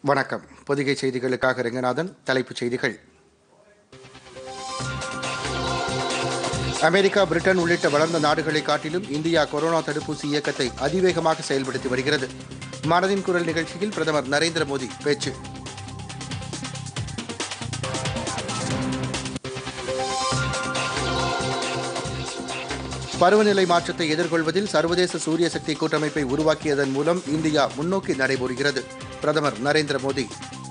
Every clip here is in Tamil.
வணக்கம் பொதிகை செய்திகளுக்காக ரங்கநாதன் தலைப்புச் செய்திகள் அமெரிக்கா பிரிட்டன் உள்ளிட்ட வளர்ந்த நாடுகளை காட்டிலும் இந்தியா கொரோனா தடுப்பூசி இயக்கத்தை அதிவேகமாக செயல்படுத்தி வருகிறது மனதின் குரல் நிகழ்ச்சியில் பிரதமர் நரேந்திர மோடி பேச்சு பருவநிலை மாற்றத்தை எதிர்கொள்வதில் சர்வதேச சூரிய சக்தி கூட்டமைப்பை உருவாக்கியதன் மூலம் இந்தியா முன்னோக்கி நடைபெறுகிறது பிரதமர் நரேந்திர மோடி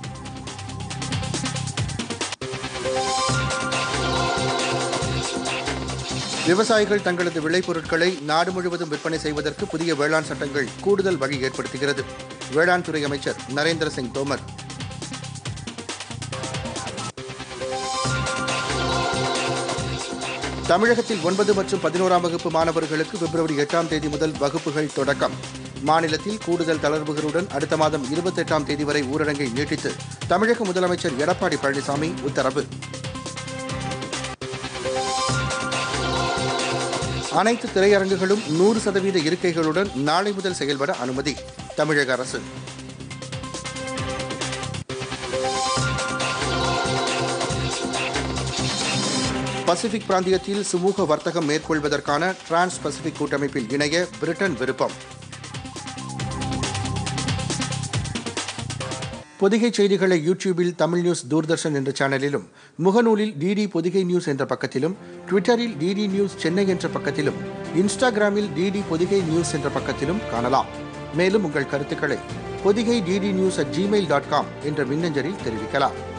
விவசாயிகள் தங்களது விளைபொருட்களை நாடு முழுவதும் விற்பனை செய்வதற்கு புதிய வேளாண் சட்டங்கள் கூடுதல் வழி ஏற்படுத்துகிறது வேளாண் துறை அமைச்சர் நரேந்திர சிங் தோமர் தமிழகத்தில் ஒன்பது மற்றும் பதினோராம் வகுப்பு மாணவர்களுக்கு பிப்ரவரி எட்டாம் தேதி முதல் வகுப்புகள் தொடக்கம் மாநிலத்தில் கூடுதல் தளர்வுகளுடன் அடுத்த மாதம் இருபத்தெட்டாம் தேதி வரை ஊரடங்கை நீட்டித்து தமிழக முதலமைச்சர் எடப்பாடி பழனிசாமி உத்தரவு அனைத்து திரையரங்குகளும் நூறு சதவீத இருக்கைகளுடன் நாளை முதல் செயல்பட அனுமதி தமிழக அரசு பசிபிக் பிராந்தியத்தில் சுமூக வர்த்தகம் மேற்கொள்வதற்கான டிரான்ஸ் பசிபிக் கூட்டமைப்பில் இணைய பிரிட்டன் விருப்பம் பொதிகை செய்திகளை யூடியூபில் தமிழ் நியூஸ் தூர்தர்ஷன் என்ற சேனலிலும் முகநூலில் டிடி பொதிகை நியூஸ் என்ற பக்கத்திலும் ட்விட்டரில் டிடி நியூஸ் சென்னை என்ற பக்கத்திலும் இன்ஸ்டாகிராமில் டிடி பொதிகை நியூஸ் என்ற பக்கத்திலும் காணலாம் மேலும் உங்கள் கருத்துக்களை Podhigai DD news at Gmail dot com என்ற மின்னஞ்சலில் தெரிவிக்கலாம்